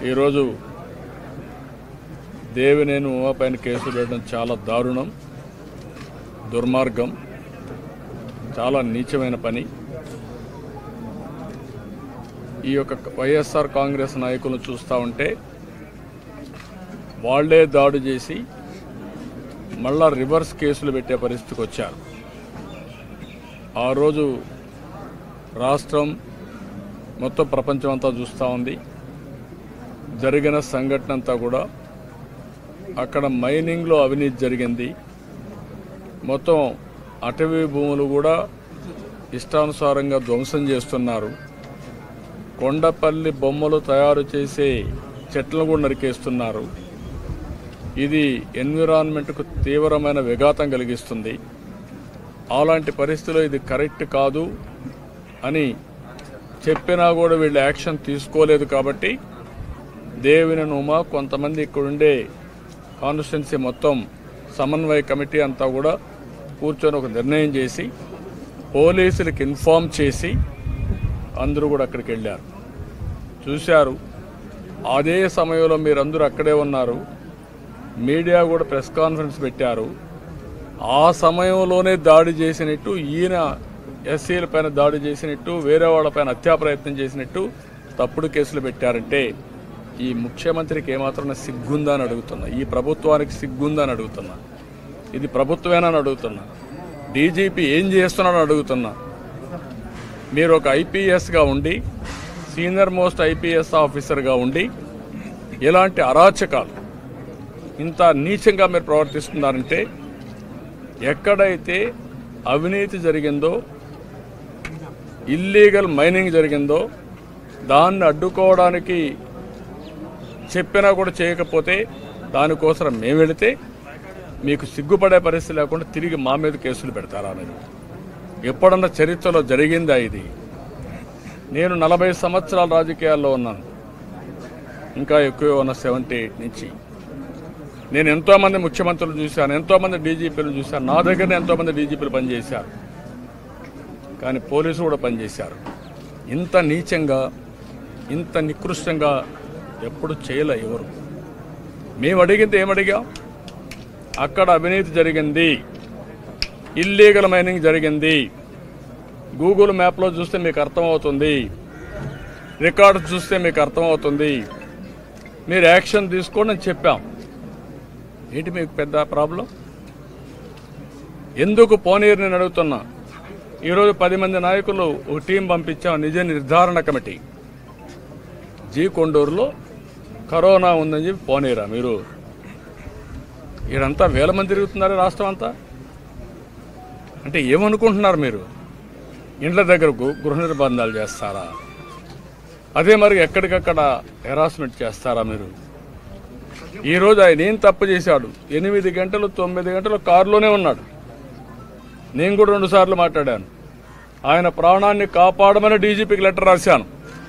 ఈరోజు దేవినేని ఉమా పైన కేసు పెట్టడం చాలా దారుణం దుర్మార్గం చాలా నీచమైన పని ఈ యొక్క వైఎస్ఆర్ కాంగ్రెస్ నాయకులను చూస్తూ ఉంటే వాళ్లే దాడి చేసి మళ్ళా రివర్స్ కేసులు పెట్టే పరిస్థితికి వచ్చారు ఆ రోజు రాష్ట్రం మొత్తం ప్రపంచం అంతా చూస్తూ ఉంది జరిగిన సంఘటన అంతా కూడా అక్కడ మైనింగ్లో అవినీతి జరిగింది మొత్తం అటవీ భూములు కూడా ఇష్టానుసారంగా ధ్వంసం చేస్తున్నారు కొండపల్లి బొమ్మలు తయారు చేసే చెట్లను కూడా నరికేస్తున్నారు ఇది ఎన్విరాన్మెంట్కు తీవ్రమైన విఘాతం కలిగిస్తుంది అలాంటి పరిస్థితిలో ఇది కరెక్ట్ కాదు అని చెప్పినా కూడా వీళ్ళు యాక్షన్ తీసుకోలేదు కాబట్టి దేవిని ఉమా కొంతమంది ఇక్కడుండే కాన్స్టిట్యున్సీ మొత్తం సమన్వయ కమిటీ అంతా కూడా కూర్చొని ఒక నిర్ణయం చేసి పోలీసులకు ఇన్ఫామ్ చేసి అందరూ కూడా అక్కడికి వెళ్ళారు చూశారు అదే సమయంలో మీరందరూ అక్కడే ఉన్నారు మీడియా కూడా ప్రెస్ కాన్ఫరెన్స్ పెట్టారు ఆ సమయంలోనే దాడి చేసినట్టు ఈయన ఎస్సీల పైన దాడి చేసినట్టు వేరే వాళ్ళపైన హత్యా ప్రయత్నం చేసినట్టు తప్పుడు కేసులు పెట్టారంటే ఈ ముఖ్యమంత్రికి ఏమాత్రం సిగ్గుందా అని అడుగుతున్నా ఈ ప్రభుత్వానికి సిగ్గుందా అని అడుగుతున్నా ఇది ప్రభుత్వమేనా అని అడుగుతున్నా డీజీపీ ఏం చేస్తున్నాడని అడుగుతున్నా మీరు ఒక ఐపీఎస్గా ఉండి సీనియర్ మోస్ట్ ఐపీఎస్ ఆఫీసర్గా ఉండి ఇలాంటి అరాచకాలు ఇంత నీచంగా మీరు ప్రవర్తిస్తున్నారంటే ఎక్కడైతే అవినీతి జరిగిందో ఇల్లీగల్ మైనింగ్ జరిగిందో దాన్ని అడ్డుకోవడానికి చెప్పినా కూడా చేయకపోతే దానికోసం మేము వెళితే మీకు సిగ్గుపడే పరిస్థితి లేకుండా తిరిగి మా మీద కేసులు పెడతారా అనేది ఎప్పుడన్నా చరిత్రలో జరిగిందా ఇది నేను నలభై సంవత్సరాల రాజకీయాల్లో ఉన్నాను ఇంకా ఎక్కువ ఉన్న సెవెంటీ ఎయిట్ నుంచి నేను ఎంతోమంది ముఖ్యమంత్రులు చూశాను ఎంతోమంది డీజీపీలు చూశాను నా దగ్గరనే ఎంతోమంది డీజీపీలు పనిచేశారు కానీ పోలీసులు కూడా పనిచేశారు ఇంత నీచంగా ఇంత నికృష్టంగా ఎప్పుడు చేయలే ఎవరు మేము అడిగింది ఏమడిగాం అక్కడ అవినీతి జరిగింది ఇల్లీగల్ మైనింగ్ జరిగింది గూగుల్ మ్యాప్లో చూస్తే మీకు అర్థమవుతుంది రికార్డ్స్ చూస్తే మీకు అర్థమవుతుంది మీరు యాక్షన్ తీసుకోండి అని చెప్పాం ఏంటి మీకు పెద్ద ప్రాబ్లం ఎందుకు పోనీరు నేను అడుగుతున్నా ఈరోజు పది మంది నాయకులు ఒక టీం పంపించాం నిజ నిర్ధారణ కమిటీ జీ కొండూరులో కరోనా ఉందని చెప్పి పోనీరా మీరు ఈడంతా వేల మంది తిరుగుతున్నారు రాష్ట్రం అంతా అంటే ఏమనుకుంటున్నారు మీరు ఇండ్ల దగ్గర గు- గృహ నిర్బంధాలు చేస్తారా అదే మరి ఎక్కడికక్కడ హెరాస్మెంట్ చేస్తారా మీరు ఈరోజు ఆయన ఏం తప్పు చేశాడు ఎనిమిది గంటలు తొమ్మిది గంటలు కారులోనే ఉన్నాడు నేను కూడా రెండు సార్లు మాట్లాడాను ఆయన ప్రాణాన్ని కాపాడమని డీజీపీకి లెటర్ రాశాను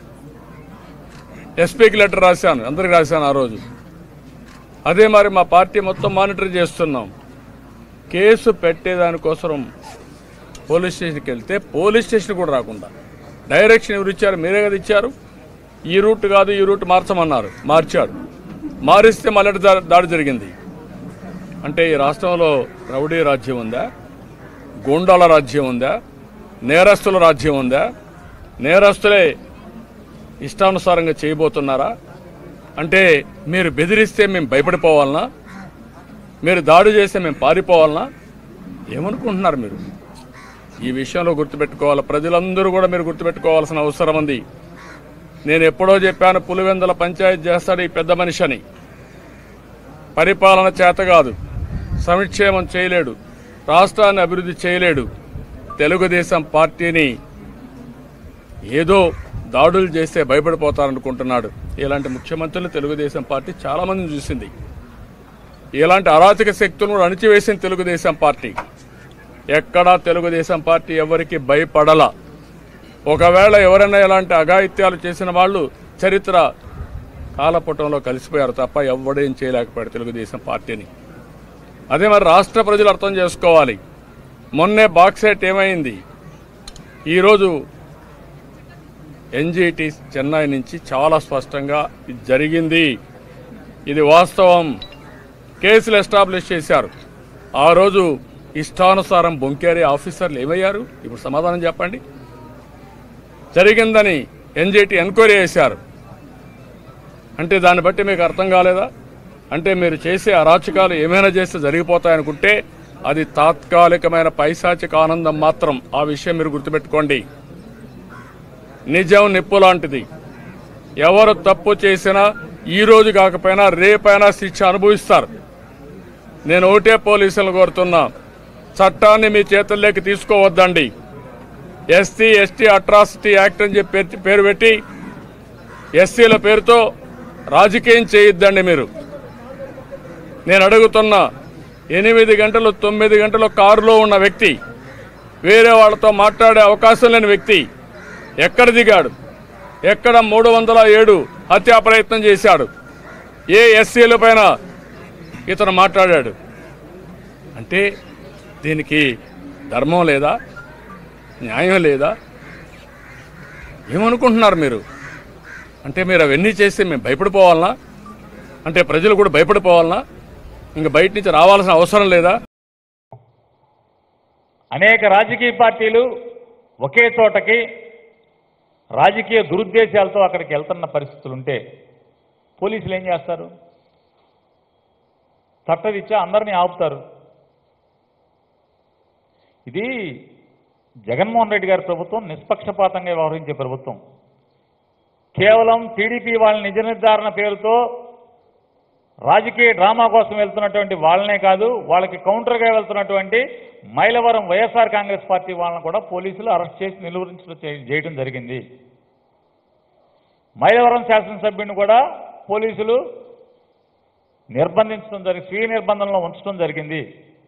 ఎస్పీకి లెటర్ రాశాను అందరికి రాశాను ఆ రోజు అదే మరి మా పార్టీ మొత్తం మానిటర్ చేస్తున్నాం కేసు పెట్టేదానికోసం పోలీస్ స్టేషన్కి వెళ్తే పోలీస్ స్టేషన్ కూడా రాకుండా డైరెక్షన్ ఎవరు ఇచ్చారు మీరే కదా ఇచ్చారు ఈ రూట్ కాదు ఈ రూట్ మార్చమన్నారు మార్చాడు మారిస్తే మళ్ళీ దా- దాడి జరిగింది అంటే ఈ రాష్ట్రంలో రౌడీ రాజ్యం ఉందా గూండాల రాజ్యం ఉందా నేరస్తుల రాజ్యం ఉందా నేరస్తులే ఇష్టానుసారంగా చేయబోతున్నారా అంటే మీరు బెదిరిస్తే మేము భయపడిపోవాలనా మీరు దాడి చేస్తే మేము పారిపోవాలనా ఏమనుకుంటున్నారు మీరు ఈ విషయంలో గుర్తుపెట్టుకోవాలి ప్రజలందరూ కూడా మీరు గుర్తుపెట్టుకోవాల్సిన అవసరం ఉంది నేను ఎప్పుడో చెప్పాను పులివెందుల పంచాయతీ చేస్తాడు ఈ పెద్ద మనిషి అని పరిపాలన చేత కాదు సంక్షేమం చేయలేడు రాష్ట్రాన్ని అభివృద్ధి చేయలేడు తెలుగుదేశం పార్టీని ఏదో దాడులు చేస్తే భయపడిపోతారనుకుంటున్నాడు ఇలాంటి ముఖ్యమంత్రులు తెలుగుదేశం పార్టీ చాలామందిని చూసింది ఇలాంటి అరాచక శక్తులను కూడా అణిచివేసింది తెలుగుదేశం పార్టీ ఎక్కడా తెలుగుదేశం పార్టీ ఎవరికి భయపడల ఒకవేళ ఎవరైనా ఇలాంటి అఘాయిత్యాలు చేసిన వాళ్ళు చరిత్ర కాలపటంలో కలిసిపోయారు తప్ప ఎవడేం చేయలేకపోయాడు తెలుగుదేశం పార్టీని అదే మరి రాష్ట్ర ప్రజలు అర్థం చేసుకోవాలి మొన్నే బాక్సైట్ ఏమైంది ఈరోజు ఎన్జిటి చెన్నై నుంచి చాలా స్పష్టంగా ఇది జరిగింది ఇది వాస్తవం కేసులు ఎస్టాబ్లిష్ చేశారు ఆ రోజు ఇష్టానుసారం బొంకేరే ఆఫీసర్లు ఏమయ్యారు ఇప్పుడు సమాధానం చెప్పండి జరిగిందని ఎన్జిటి ఎంక్వైరీ చేశారు అంటే దాన్ని బట్టి మీకు అర్థం కాలేదా అంటే మీరు చేసే అరాచకాలు ఏమైనా చేస్తే జరిగిపోతాయనుకుంటే అది తాత్కాలికమైన పైశాచిక ఆనందం మాత్రం ఆ విషయం మీరు గుర్తుపెట్టుకోండి నిజం నిప్పు లాంటిది ఎవరు తప్పు చేసినా ఈ రోజు కాకపోయినా రేపైనా శిక్ష అనుభవిస్తారు నేను ఒకటే పోలీసులను కోరుతున్నా చట్టాన్ని మీ చేతుల్లోకి తీసుకోవద్దండి ఎస్సీ ఎస్టీ అట్రాసిటీ యాక్ట్ అని చెప్పి పేరు- పేరు పెట్టి ఎస్సీల పేరుతో రాజకీయం చేయొద్దండి మీరు నేను అడుగుతున్నా ఎనిమిది గంటలు తొమ్మిది గంటలు కారులో ఉన్న వ్యక్తి వేరే వాళ్ళతో మాట్లాడే అవకాశం లేని వ్యక్తి ఎక్కడ దిగాడు ఎక్కడ మూడు వందల ఏడు హత్యా ప్రయత్నం చేశాడు ఏ ఎస్సీల పైన ఇతను మాట్లాడాడు అంటే దీనికి ధర్మం లేదా న్యాయం లేదా ఏమనుకుంటున్నారు మీరు అంటే మీరు అవన్నీ చేస్తే మేము భయపడిపోవాలనా అంటే ప్రజలు కూడా భయపడిపోవాలనా ఇంక బయట నుంచి రావాల్సిన అవసరం లేదా అనేక రాజకీయ పార్టీలు ఒకే చోటకి రాజకీయ దురుద్దేశాలతో అక్కడికి వెళ్తున్న పరిస్థితులు ఉంటే పోలీసులు ఏం చేస్తారు చట్టరీత్యా అందరినీ ఆపుతారు ఇది జగన్మోహన్ రెడ్డి గారి ప్రభుత్వం నిష్పక్షపాతంగా వ్యవహరించే ప్రభుత్వం కేవలం టీడీపీ వాళ్ళ నిజ నిర్ధారణ పేరుతో రాజకీయ డ్రామా కోసం వెళ్తున్నటువంటి వాళ్ళనే కాదు వాళ్ళకి కౌంటర్గా వెళ్తున్నటువంటి మైలవరం వైఎస్ఆర్ కాంగ్రెస్ పార్టీ వాళ్ళని కూడా పోలీసులు అరెస్ట్ చేసి నిలువరించడం చే- చేయడం జరిగింది మైలవరం శాసనసభ్యుని కూడా పోలీసులు నిర్బంధించడం జరిగి స్వీయ నిర్బంధంలో ఉంచడం జరిగింది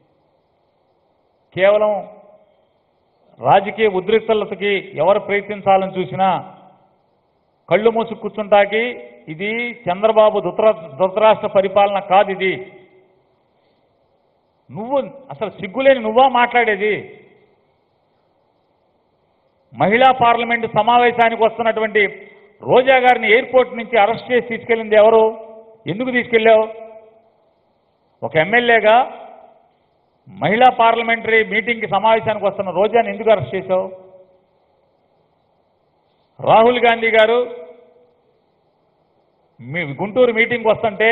కేవలం రాజకీయ ఉద్రిక్తలతకి ఎవరు ప్రయత్నించాలని చూసినా కళ్ళు మూసి కూర్చుంటాకి ఇది చంద్రబాబు ధృతర ధృతరాష్ట్ర పరిపాలన కాదు ఇది నువ్వు అసలు సిగ్గులేని నువ్వా మాట్లాడేది మహిళా పార్లమెంటు సమావేశానికి వస్తున్నటువంటి రోజా గారిని ఎయిర్పోర్ట్ నుంచి అరెస్ట్ చేసి తీసుకెళ్ళింది ఎవరు ఎందుకు తీసుకెళ్ళావు ఒక ఎమ్మెల్యేగా మహిళా పార్లమెంటరీ మీటింగ్కి సమావేశానికి వస్తున్న రోజాని ఎందుకు అరెస్ట్ చేశావు రాహుల్ గాంధీ గారు మీ గుంటూరు మీటింగ్కి వస్తుంటే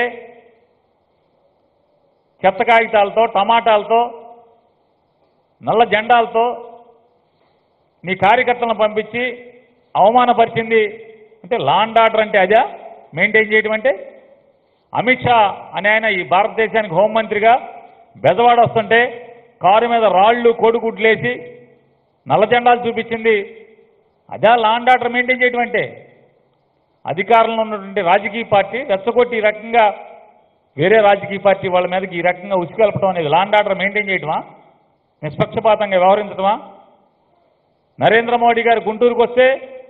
చెత్త కాగితాలతో టమాటాలతో నల్ల జెండాలతో నీ కార్యకర్తలను పంపించి అవమానపరిచింది అంటే లాండ్ ఆర్డర్ అంటే అదా మెయింటైన్ చేయడం అంటే అమిత్ షా అనే ఆయన ఈ భారతదేశానికి హోంమంత్రిగా బెజవాడ వస్తుంటే కారు మీద రాళ్ళు కోడిగుడ్లేసి నల్ల జెండాలు చూపించింది అదా లాండ్ ఆర్డర్ మెయింటైన్ చేయడం అంటే అధికారంలో ఉన్నటువంటి రాజకీయ పార్టీ రెచ్చగొట్టి ఈ రకంగా వేరే రాజకీయ పార్టీ వాళ్ళ మీదకి ఈ రకంగా ఉసుకెళ్ళపడం అనేది లాండ్ ఆర్డర్ మెయింటైన్ చేయటమా నిష్పక్షపాతంగా వ్యవహరించడమా నరేంద్ర మోడీ గారు గుంటూరుకు వస్తే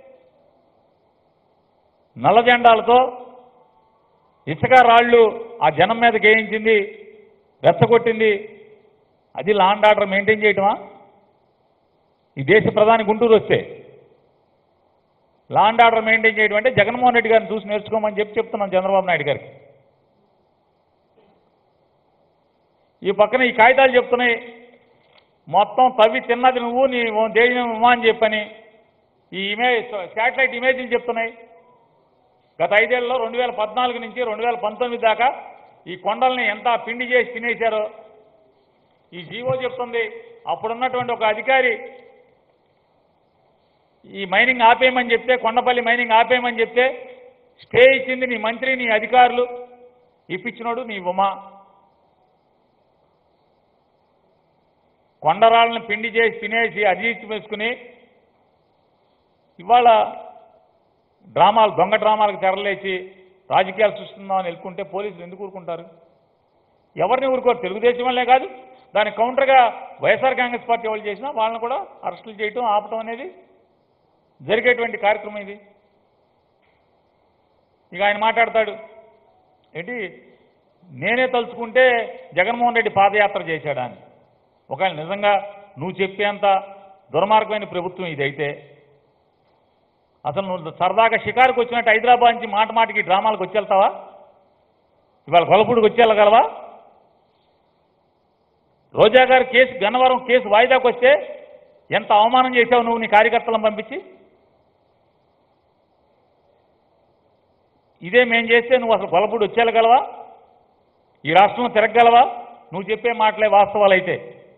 నల్ల జెండాలతో ఇసుక రాళ్ళు ఆ జనం మీద గేయించింది రెచ్చగొట్టింది అది లాండ్ ఆర్డర్ మెయింటైన్ చేయటమా ఈ దేశ ప్రధాని గుంటూరు వస్తే లాండ్ ఆర్డర్ మెయింటైన్ చేయడం అంటే జగన్మోహన్ రెడ్డి గారిని చూసి నేర్చుకోమని చెప్పి చెప్తున్నాం చంద్రబాబు నాయుడు గారికి ఈ పక్కన ఈ కాగితాలు చెప్తున్నాయి మొత్తం తవ్వి తిన్నది నువ్వు నీ ఓ దేశం ఉమా అని చెప్పని ఈ ఇమేజ్ శాటిలైట్ ఇమేజ్లు చెప్తున్నాయి గత ఐదేళ్లలో రెండు వేల పద్నాలుగు నుంచి రెండు వేల పంతొమ్మిది దాకా ఈ కొండల్ని ఎంత పిండి చేసి తినేశారో ఈ జీవో చెప్తుంది అప్పుడున్నటువంటి ఒక అధికారి ఈ మైనింగ్ ఆపేయమని చెప్తే కొండపల్లి మైనింగ్ ఆపేయమని చెప్తే స్టే ఇచ్చింది నీ మంత్రి నీ అధికారులు ఇప్పించినోడు నీ ఉమా కొండరాళ్ళని పిండి చేసి తినేసి అజీర్తి వేసుకుని ఇవాళ డ్రామాలు దొంగ డ్రామాలకు తెరలేసి రాజకీయాలు సృష్టిందామని వెళ్ళుకుంటే పోలీసులు ఎందుకు ఊరుకుంటారు ఎవరిని ఊరుకోరు తెలుగుదేశం వల్లే కాదు దానికి కౌంటర్గా వైఎస్ఆర్ కాంగ్రెస్ పార్టీ వాళ్ళు చేసినా వాళ్ళని కూడా అరెస్టులు చేయటం ఆపటం అనేది జరిగేటువంటి కార్యక్రమం ఇది ఇక ఆయన మాట్లాడతాడు ఏంటి నేనే తలుచుకుంటే జగన్మోహన్ రెడ్డి పాదయాత్ర చేశాడా అని ఒకవేళ నిజంగా నువ్వు చెప్పేంత దుర్మార్గమైన ప్రభుత్వం ఇదైతే అసలు నువ్వు సరదాగా షికారుకు వచ్చినట్టు హైదరాబాద్ నుంచి మాట మాటికి డ్రామాలకు వచ్చి వెళ్తావా ఇవాళ గొలపూడికి వచ్చి వెళ్ళగలవా రోజా గారి కేసు గన్నవరం కేసు వాయిదాకు వస్తే ఎంత అవమానం చేశావు నువ్వు నీ కార్యకర్తలను పంపించి ఇదే మేం చేస్తే నువ్వు అసలు గొలపూడి వచ్చేయగలవా ఈ రాష్ట్రంలో తిరగగలవా నువ్వు చెప్పే మాటలే వాస్తవాలైతే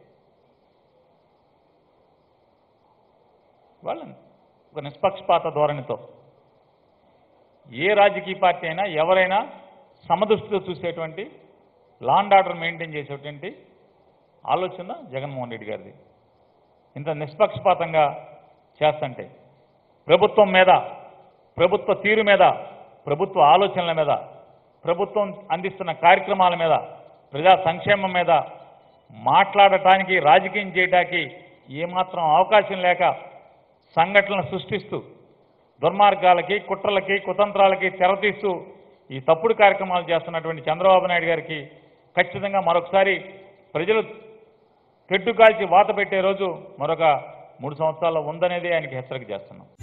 వాళ్ళని ఒక నిష్పక్షపాత ధోరణితో ఏ రాజకీయ పార్టీ అయినా ఎవరైనా సమదృష్టితో చూసేటువంటి లాండ్ ఆర్డర్ మెయింటైన్ చేసేటువంటి ఆలోచన జగన్మోహన్ రెడ్డి గారిది ఇంత నిష్పక్షపాతంగా చేస్తుంటే ప్రభుత్వం మీద ప్రభుత్వ తీరు మీద ప్రభుత్వ ఆలోచనల మీద ప్రభుత్వం అందిస్తున్న కార్యక్రమాల మీద ప్రజా సంక్షేమం మీద మాట్లాడటానికి రాజకీయం చేయడానికి ఏమాత్రం అవకాశం లేక సంఘటనలు సృష్టిస్తూ దుర్మార్గాలకి కుట్రలకి కుతంత్రాలకి తెరతీస్తూ ఈ తప్పుడు కార్యక్రమాలు చేస్తున్నటువంటి చంద్రబాబు నాయుడు గారికి ఖచ్చితంగా మరొకసారి ప్రజలు తెడ్డు కాల్చి వాత పెట్టే రోజు మరొక మూడు సంవత్సరాల్లో ఉందనేది ఆయనకి హెచ్చరిక చేస్తున్నాం